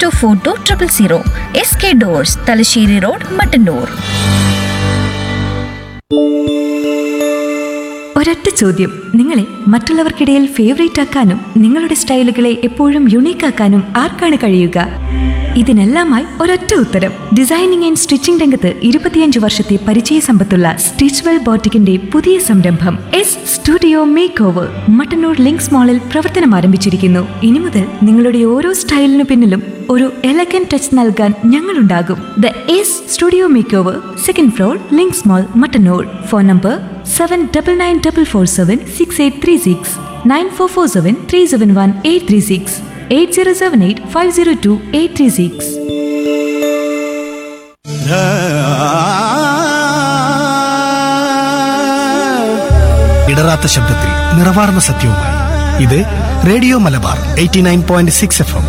to four two triple zero S K doors Thalassery road Mattannur ഒരൊറ്റ ചോദ്യം നിങ്ങളെ മറ്റുള്ളവർക്കിടയിൽ ഫേവറേറ്റ് ആക്കാനും നിങ്ങളുടെ സ്റ്റൈലുകളെ എപ്പോഴും യുണീക്ക് ആക്കാനും ആർക്കാണ് കഴിയുക ഇതിനെല്ലാമായി ഒരൊറ്റ ഉത്തരം ഡിസൈനിങ് ആൻഡ് സ്റ്റിച്ചിംഗ് രംഗത്ത് ഇരുപത്തിയഞ്ച് വർഷത്തെ പരിചയ സമ്പത്തുള്ള സ്റ്റിച്ച്വെൽ ബോട്ടിക്കിന്റെ പുതിയ സംരംഭം S studio makeover Mattannur Links മാളിൽ പ്രവർത്തനം ആരംഭിച്ചിരിക്കുന്നു ഇനി മുതൽ നിങ്ങളുടെ ഓരോ സ്റ്റൈലിനു പിന്നിലും ഒരു എലഗൻ ടച്ച് നൽകാൻ ഞങ്ങളുണ്ടാകും the S studio makeover second floor Links mall Mattannur phone number seven double nine double four seven six eight three six nine four four seven three seven one eight three six eight zero seven eight five zero two eight three six ഇടറാത്ത ശബ്ദത്തിൽ നിറവാർന്ന സത്യവുമായി ഇത് radio Malabar eighty nine point six F M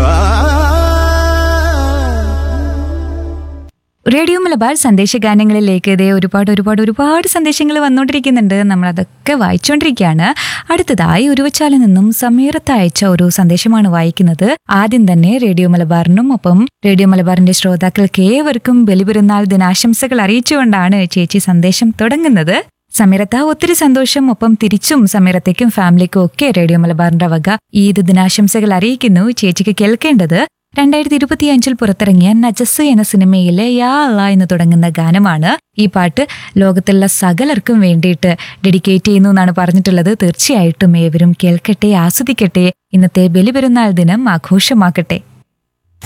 radio Malabar സന്ദേശഗാനങ്ങളിലേക്ക് ഇതേ ഒരുപാട് ഒരുപാട് ഒരുപാട് സന്ദേശങ്ങൾ വന്നുകൊണ്ടിരിക്കുന്നുണ്ട് നമ്മൾ അതൊക്കെ വായിച്ചുകൊണ്ടിരിക്കുകയാണ് അടുത്തതായി ഉരുവച്ചാലിൽ നിന്നും സമീറത്ത് അയച്ച ഒരു സന്ദേശമാണ് വായിക്കുന്നത് ആദ്യം തന്നെ റേഡിയോ മലബാറിനും ഒപ്പം റേഡിയോ മലബാറിന്റെ ശ്രോതാക്കൾക്ക് ഏവർക്കും ബലിപെരുന്നാൾ ദിനാശംസകൾ അറിയിച്ചുകൊണ്ടാണ് ചേച്ചി സന്ദേശം തുടങ്ങുന്നത് സമീറത്ത ഒത്തിരി സന്തോഷം ഒപ്പം തിരിച്ചും സമീറത്തേക്കും ഫാമിലിക്കും ഒക്കെ റേഡിയോ മലബാറിന്റെ വക ഈദ് ദിനാശംസകൾ അറിയിക്കുന്നു ചേച്ചിക്ക് കേൾക്കേണ്ടത് രണ്ടായിരത്തി ഇരുപത്തിയഞ്ചിൽ പുറത്തിറങ്ങിയ നജസ് എന്ന സിനിമയിലെ യാ അള്ളാ എന്ന് തുടങ്ങുന്ന ഗാനമാണ് ഈ പാട്ട് ലോകത്തുള്ള സകലർക്കും വേണ്ടിയിട്ട് ഡെഡിക്കേറ്റ് ചെയ്യുന്നു എന്നാണ് പറഞ്ഞിട്ടുള്ളത് തീർച്ചയായിട്ടും ഏവരും കേൾക്കട്ടെ ആസ്വദിക്കട്ടെ ഇന്നത്തെ ബലിപെരുന്നാൾ ദിനം ആഘോഷമാക്കട്ടെ